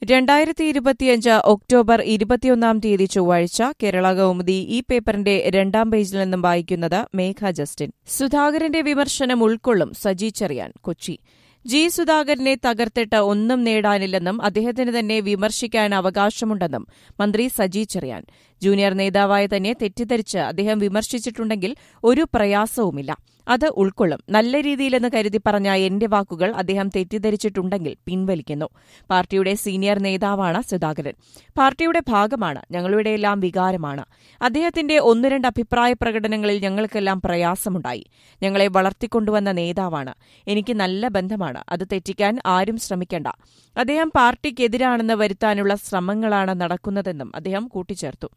രണ്ടായിരത്തി ഇരുപത്തിയഞ്ച് ഒക്ടോബർ ഇരുപത്തിയൊന്നാം തീയതി ചൊവ്വാഴ്ച കേരള കൗമുദി ഈ പേപ്പറിന്റെ രണ്ടാം പേജിൽ നിന്നും വായിക്കുന്നത് മേഘ ജസ്റ്റിൻ സുധാകരന്റെ വിമർശനം ഉൾക്കൊള്ളും സജി ചെറിയാൻ കൊച്ചി ജി സുധാകരനെ തകർത്തിട്ട് ഒന്നും നേടാനില്ലെന്നും അദ്ദേഹത്തിന് തന്നെ വിമർശിക്കാൻ അവകാശമുണ്ടെന്നും മന്ത്രി സജി ചെറിയാൻ ജൂനിയർ നേതാവായ തന്നെ തെറ്റിദ്ധരിച്ച് അദ്ദേഹം വിമർശിച്ചിട്ടുണ്ടെങ്കിൽ ഒരു പ്രയാസവുമില്ല അത് ഉൾക്കൊള്ളും നല്ല രീതിയിലെന്ന് കരുതി പറഞ്ഞ എന്റെ വാക്കുകൾ അദ്ദേഹം തെറ്റിദ്ധരിച്ചിട്ടുണ്ടെങ്കിൽ പിൻവലിക്കുന്നു പാർട്ടിയുടെ സീനിയർ നേതാവാണ് സുധാകരൻ പാർട്ടിയുടെ ഭാഗമാണ് ഞങ്ങളുടെയെല്ലാം വികാരമാണ് അദ്ദേഹത്തിന്റെ ഒന്ന് രണ്ട് അഭിപ്രായ പ്രകടനങ്ങളിൽ ഞങ്ങൾക്കെല്ലാം പ്രയാസമുണ്ടായി ഞങ്ങളെ വളർത്തിക്കൊണ്ടുവന്ന നേതാവാണ് എനിക്ക് നല്ല ബന്ധമാണ് അത് തെറ്റിക്കാൻ ആരും ശ്രമിക്കേണ്ട അദ്ദേഹം പാർട്ടിക്കെതിരാണെന്ന് വരുത്താനുള്ള ശ്രമങ്ങളാണ് നടക്കുന്നതെന്നും അദ്ദേഹം കൂട്ടിച്ചേർത്തു